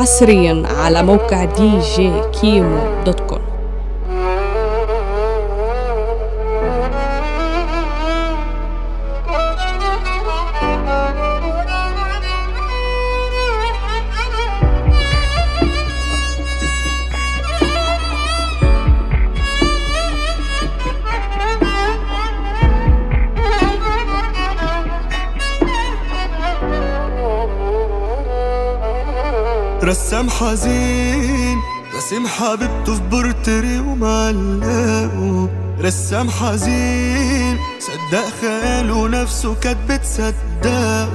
حصريا على موقع دي جي كيمو دوت كوم رسام حزين رسم حبيبته في بورتري ومعلقه رسام حزين صدق خياله نفسه كانت بتصدقه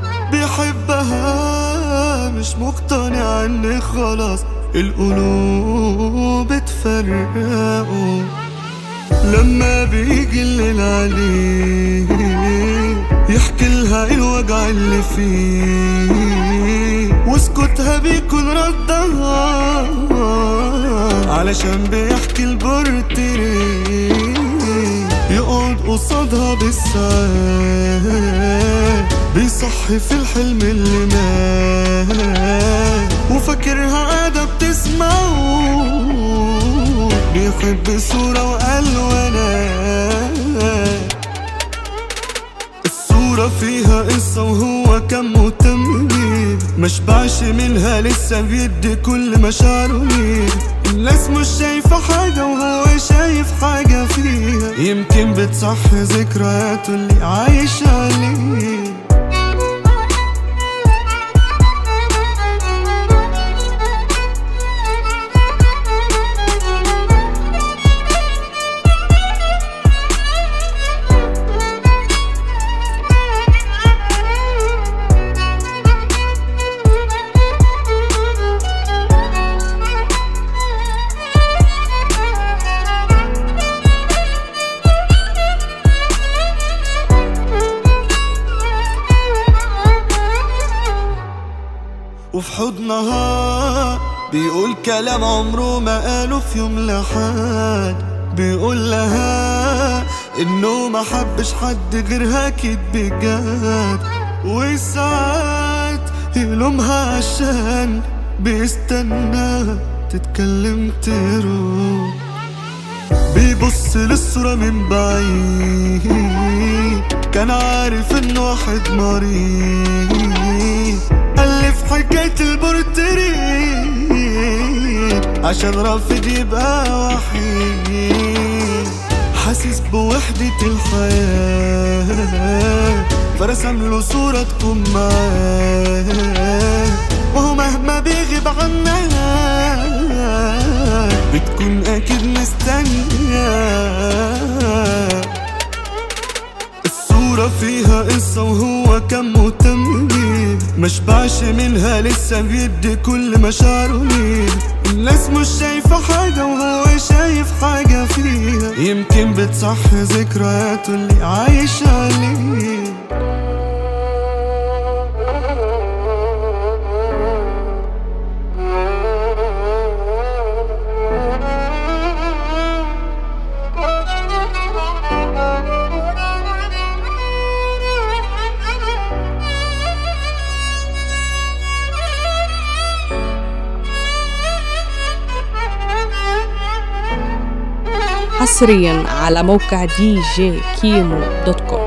بيحبها مش مقتنع ان خلاص القلوب تفرقه لما بيجي الليل عليه يحكي لها الوجع اللي فيه وسكوتها بيكون ردها علشان بيحكي البورتري يقعد قصادها بالساعات بيصحي في الحلم اللي مات وفاكرها قاعدة بتسمعه بيحب صورة وألوانات الصورة فيها قصة وهو كان مهتم بيه مشبعش منها لسه بيدي كل مشاعره ليه الناس مش شايفة حاجة وهو شايف حاجة فيها يمكن بتصحي ذكرياته اللي عايش عليه وفي حضنها بيقول كلام عمره ما قاله في يوم لحد بيقول لها انه ما حبش حد غيرها اكيد بجد وساعات يلومها عشان بيستنى تتكلم تروح بيبص للصورة من بعيد كان عارف انه واحد مريض ألف حكاية البورتريه عشان رافض يبقى وحيد حاسس بوحدة الحياة فرسم له صورة تكون معاه وهو مهما بيغيب عنها بتكون أكيد مستنية الصورة فيها قصة وهو كان مهتم بيه مشبعش منها لسه بيدي كل مشاعره ليه الناس مش شايفة حاجة وهو شايف حاجة فيها يمكن بتصحي ذكرياته اللي عايش عليه حصريا على موقع دي جي كيمو دوت كوم